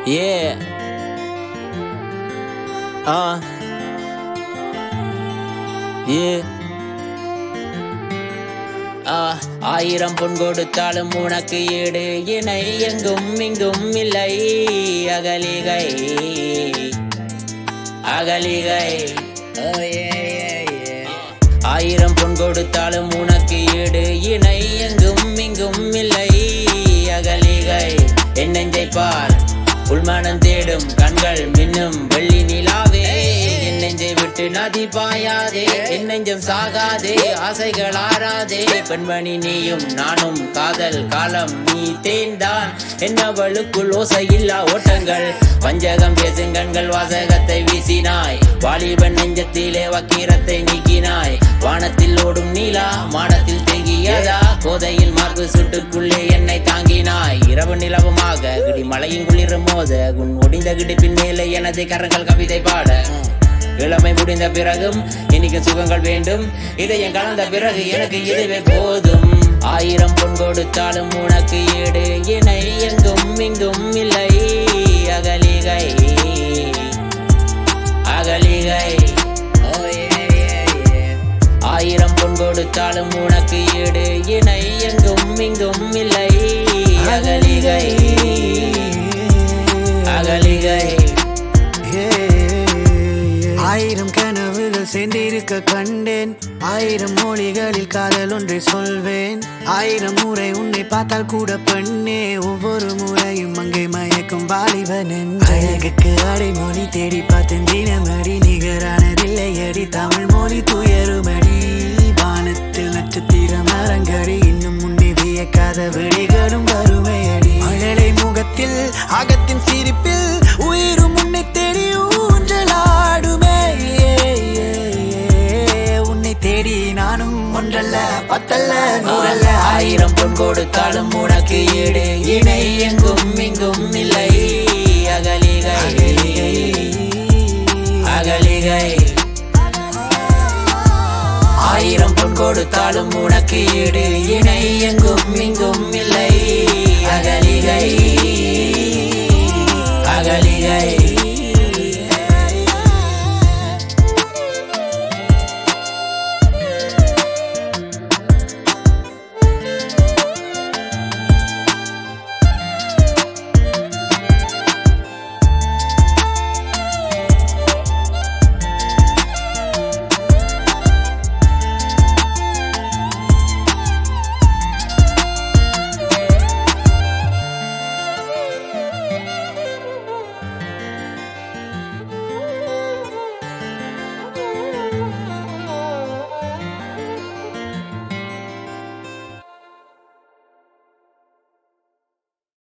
Yeah. Uh. Yeah. ஆ, ஆயிரம் பொன் கொடுத்தாலும் உனக்கு ஈடு இணை எங்கும் இங்கும் இல்லை அகலிகை அகலிகை Oh, yeah, yeah, yeah. ஆயிரம் பொன் கொடுத்தாலும் உனக்கு ஈடு இணை எங்கும் இங்கும் இல்லை அகலிகை என் நெஞ்சை பார் உள்மனம் தேடும் கண்கள் மின்னும் வெள்ளி நிலாவே என் நெஞ்சை விட்டு நதி பாயாதே என் நெஞ்சம் சாகாதே ஆசைகள் ஆறாதே பெண்மணி நீயும் நானும் காதல் காலம் நீ தேர்ந்தான் என்னவளுக்குள் ஓசையில்லா ஓட்டங்கள் வஞ்சகம் பேசும் கண்கள் வாசகத்தை வீசினாய் வாலிபன் நெஞ்சத்திலே வக்கீரத்தை நீக்கினாய் வானத்தில் ஓடும் நீலா மாடத்தில் தேங்கியதா கோதையில் மார்பு சுட்டுக்குள்ளே என்னை தாங்கினாய் இரவு நிலவுமாக கிடி மலையும் குளிரும் மோத உன் ஒடிந்த கிடிப்பின் மேலே எனது கரங்கள் கவிதை பாட இளமை முடிந்த பிறகும் எனக்கு சுகங்கள் வேண்டும் இதயம் கலந்த பிறகு எனக்கு இதுவே போதும் ஆயிரம் பொன் கொடுத்தாலும் உனக்கு ஈடு இணை எங்கும் இங்கும் இல்லை அகலிகை அகலிகை Oh, yeah, yeah, yeah. ஆயிரம் பொன் கொடுத்தாலும் உனக்கு ஈடு இணை எங்கும் இங்கும் இல்லை அகலிகை அகலிகை ஆயிரம் கனவுகள் சேர்ந்திருக்க கண்டேன் ஆயிரம் மொழிகளில் காதல் ஒன்றை சொல்வேன் ஆயிரம் முறை உன்னை பார்த்தால் கூட பெண்ணே ஒவ்வொரு முறையும் அங்கே மயக்கும் வாலிபனன் அழகுக்கு அடைமொழி தேடி பார்த்தேன் தினமடி நிகரானதில்லை அடி தமிழ் மொழி துயருமடி வானத்தில் நட்சத்திர மரங்கடி இன்னும் முன்னே வியக்காத விழிகளும் வறுமை அடி மழலை முகத்தில் அகத்தின் சிரிப்பில் உயிரும் உன்னை தேடி ஊஞ்சலாடுமே ஏ, ஏ, ஏ. உன்னை தேடி நானும் ஒன்றல்ல பத்தல்ல நூறல்ல ஆயிரம் பொன் கொடுத்தாலும் உனக்கு ஈடு இணை எங்கும் இங்கும் இல்லை அகலிகை அகலிகை ஆயிரம் பொன் கொடுத்தாலும் உனக்கு ஈடு இணை எங்கும் இங்கும் இல்லை அகலிகை